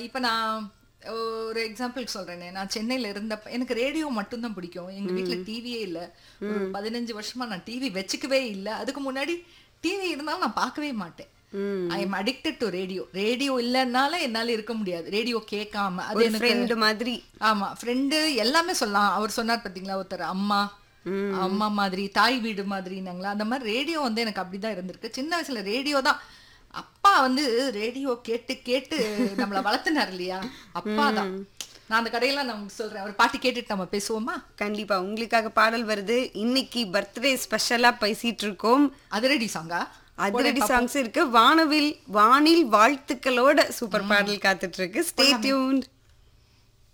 இப்ப நான் ஒரு எக்ஸாம்பிள் சொல்றேனே நான் சென்னையில இருந்தப்ப எனக்கு ரேடியோ மட்டும்தான் பிடிக்கும் எங்க வீட்ல டிவியே இல்ல ஒரு பதினஞ்சு வருஷமா நான் டிவி வச்சுக்கவே இல்ல அதுக்கு முன்னாடி டிவி இருந்தாலும் நான் பார்க்கவே மாட்டேன் ம். I am addicted to radio radio இல்லைன்னால என்னால இருக்க முடியாது ரேடியோ கேட்காம அது ஒரு எனக்கு ஃப்ரெண்டு மாதிரி ஆமா ஃப்ரெண்டு எல்லாமே சொல்லலாம் அவர் சொன்னார் பாத்தீங்களா ஒருத்தர் அம்மா அம்மா மாதிரி தாய் வீடு மாதிரினாங்களா அந்த மாதிரி ரேடியோ வந்து எனக்கு அப்படிதான் இருந்திருக்கு சின்ன வயசுல ரேடியோ தான் அப்பா வந்து ரேடியோ கேட்டு கேட்டு நம்மள வளர்த்துனார் இல்லையா அப்பா தான் நான் அந்த கடையெல்லாம் நான் உங்களுக்கு சொல்றேன் அவர் பாட்டு கேட்டுட்டு நம்ம பேசுவோமா கண்டிப்பா உங்களுக்காக பாடல் வருது இன்னைக்கு பர்த்டே ஸ்பெஷலா பேசிட்டு இருக்கோம் அதிரடி சாங்கா அதிரடி சாங்ஸ் இருக்கு வானவில் வானில் வாழ்த்துக்களோட சூப்பர் பாடல் காத்துட்டு இருக்கு ஸ்டே டியூன்ட்